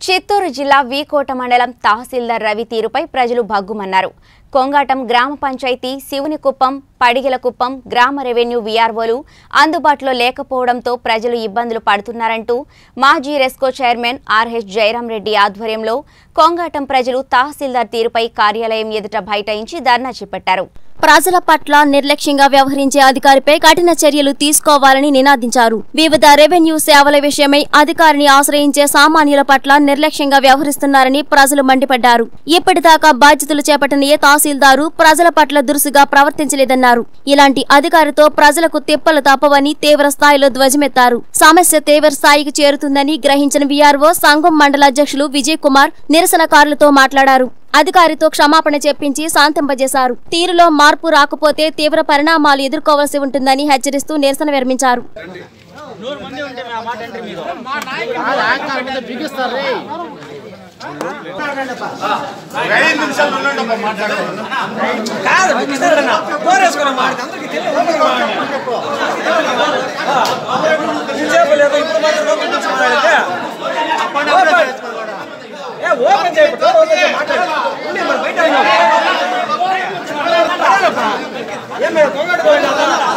చిత్తూరు జిల్లా వీకోట మండలం తహసీల్దార్ రవి తీరుపై ప్రజలు భగ్గుమన్నారు కొంగాటం గ్రామ పంచాయతీ శివునికుప్పం పడిగెలకుప్పం గ్రామ రెవెన్యూ వీఆర్ఓలు అందుబాటులో లేకపోవడంతో ప్రజలు ఇబ్బందులు పడుతున్నారంటూ మాజీ రెస్కో చైర్మన్ ఆర్హెచ్ జయరాం రెడ్డి ఆధ్వర్యంలో కొంగాటం ప్రజలు తహసీల్దార్ తీరుపై కార్యాలయం ఎదుట బైఠాయించి ధర్నా చేపట్టారు ప్రజల పట్ల నిర్లక్ష్యంగా వ్యవహరించే అధికారిపై కఠిన చర్యలు తీసుకోవాలని నినాదించారు వివిధ రెవెన్యూ సేవల విషయమై అధికారిని ఆశ్రయించే సామాన్యుల పట్ల నిర్లక్ష్యంగా వ్యవహరిస్తున్నారని ప్రజలు మండిపడ్డారు ఇప్పటిదాకా బాధ్యతలు చేపట్టిన ఏ తహసీల్దారు ప్రజల పట్ల దురుసుగా ప్రవర్తించలేదన్నారు ఇలాంటి అధికారితో ప్రజలకు తిప్పలు తప్పవని తీవ్ర స్థాయిలో ధ్వజమెత్తారు సమస్య తీవ్ర స్థాయికి చేరుతుందని గ్రహించిన వీఆర్ఓ సంఘం మండల అధ్యక్షులు విజయ్ కుమార్ నిరసనకారులతో మాట్లాడారు అధికారితో క్షమాపణ చెప్పించి శాంతింపజేశారు తీరులో మార్పు రాకపోతే తీవ్ర పరిణామాలు ఎదుర్కోవాల్సి ఉంటుందని హెచ్చరిస్తూ నిరసన విరమించారు ఐదు నిమిషాలు ఉండండి అమ్మా, మాట్లాడండి. కాదు బిగిస్తారన్న కోరేసుకున్న మాట అందరికి తెలియదు ఇంతసేపు లేదు ఇప్పుడు మాత్రం ఓపెన్ చేసి మాట్లాడితే ఓపెన్ ఏ ఓపెన్ చేయకు డోర్ ఓపెన్ చేసి మాట్లాడు ఉండి మరి బయట ఉన్నాం. పడాలప్పా. ఏం మీరు కొంగడు పోయినా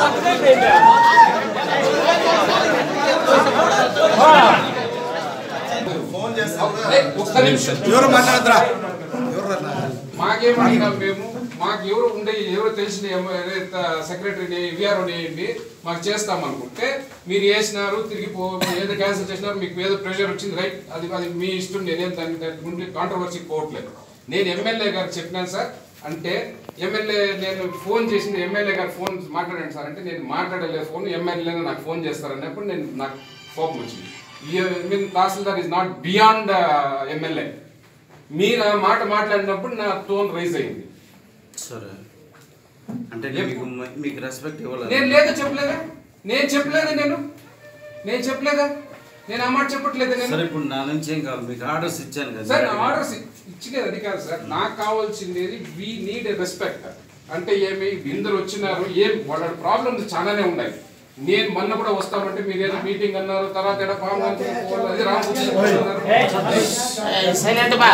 ఫోన్ చేస్తాను ఒక్క నిమిషం ఎవరు మాట్లాడద్రా ఎవరు అన్నా? మాకేమడిగినాం మేము మాకు ఎవరు ఉండే ఎవరు తెలిసిన సెక్రటరీని విఆర్ఓని వేయండి మాకు చేస్తాం అనుకుంటే మీరు వేసినారు తిరిగి పో ఏదో క్యాన్సిల్ చేసినారు మీకు ఏదో ప్రెషర్ వచ్చింది రైట్ అది అది మీ ఇష్టం నేనేం దాని దాని గురించి కాంట్రవర్సీకి పోవట్లేదు నేను ఎమ్మెల్యే గారు చెప్పినాను సార్ అంటే ఎమ్మెల్యే నేను ఫోన్ చేసింది ఎమ్మెల్యే గారు ఫోన్ మాట్లాడండి సార్ అంటే నేను మాట్లాడలేదు ఫోన్ ఎమ్మెల్యే నాకు ఫోన్ చేస్తారన్నప్పుడు నేను నాకు కోపం వచ్చింది mean tahsildar is not beyond MLA మీరు ఆ మాట మాట్లాడినప్పుడు నా టోన్ రైజ్ అయింది సరే అంటే మీకు మీకు రెస్పెక్ట్ ఇవ్వలేదు నేను లేదా చెప్పలేదా నేను చెప్పలేదా నేను నేను చెప్పలేదా నేను ఆ మాట చెప్పట్లేదా సరే నేను ఇప్పుడు నా నుంచి ఏం కావాలి మీకు ఆర్డర్స్ ఇచ్చాను కదా సార్ ఆర్డర్స్ ఇచ్చినది అది కాదు సార్ నాకు కావాల్సింది వి నీడ్ రెస్పెక్ట్ అంటే ఏమి ఇందరు వచ్చినారు ఏం వాళ్ళ ప్రాబ్లమ్స్ చాలానే ఉన్నాయి నేను మొన్న కూడా వస్తామంటే మీరు ఏదో మీటింగ్ అన్నారు తర్వాత ఏదో ఫామ్ అనుకున్నారు. అది రామకృష్ణ అన్నారు. సైలెంట్ బా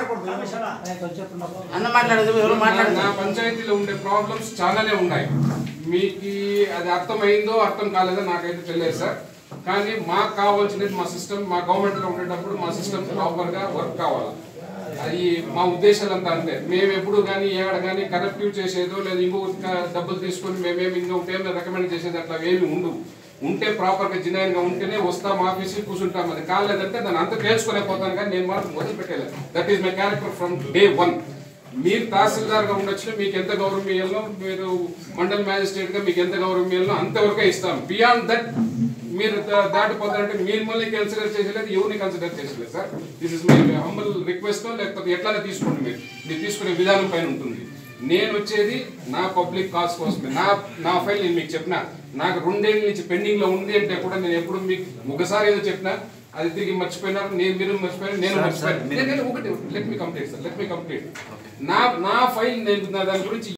అన్న మాట్లాడదు ఎవరు నా మాట్లాడదు పంచాయతీలో ఉండే ప్రాబ్లమ్స్ చాలానే ఉన్నాయి మీకు అది అర్థమైందో అర్థం కాలేదో నాకైతే తెలియదు సార్ కానీ మాకు కావాల్సినది మా సిస్టమ్ మా గవర్నమెంట్లో ఉండేటప్పుడు మా సిస్టమ్ ప్రాపర్గా వర్క్ కావాలి అది మా ఉద్దేశాలంతా అంతే మేము ఎప్పుడు కానీ ఏడ కానీ కరప్టివ్ చేసేదో లేదా ఇంకొక డబ్బులు తీసుకొని మేమేమి ఇంకొకటి ఏమి రికమెండ్ చేసేది అట్లా ఏమి ఉండవు ఉంటే ప్రాపర్గా జినైన్గా ఉంటేనే వస్తాం ఆఫీస్కి కూర్చుంటాం అది కాలేదంటే దాన్ని అంతా తేల్చుకునే పోతాను కానీ నేను మాత్రం వదిలిపెట్టలేదు that is my character from day one మీరు తహసీల్దార్ గా ఉండొచ్చు మీకు ఎంత గౌరవం ఇవ్వాలో మీరు మండల్ మ్యాజిస్ట్రేట్ గా మీకు ఎంత గౌరవం ఇవ్వాలో అంతవరకే ఇస్తాం బియాండ్ దట్ మీరు దా- దాటిపోతారంటే మిమ్మల్ని కన్సిడర్ చేసలేదు ఎవరిని కన్సిడర్ చేసలేదు sir this is my humble request లేకపోతే ఎట్లానే తీసుకోండి మీరు మీరు తీసుకునే విధానం పైన ఉంటుంది నేను వచ్చేది నా పబ్లిక్ కాజ్ కోసమే నా నా ఫైల్ నేను మీకు చెప్పిన నాకు రెండేళ్ళ నుంచి పెండింగ్ లో ఉంది అంటే కూడా నేను ఎప్పుడు మీకు ఒకసారి ఏదో చెప్పినా అది తిరిగి మర్చిపోయినారు నేను మీరు మర్చిపోయారు నేను సార్, మర్చిపోయాను సార్, నేను- నేను ఒకటి let me complete sir let me complete నా నా ఫైల్ నేను నా దాని గురించి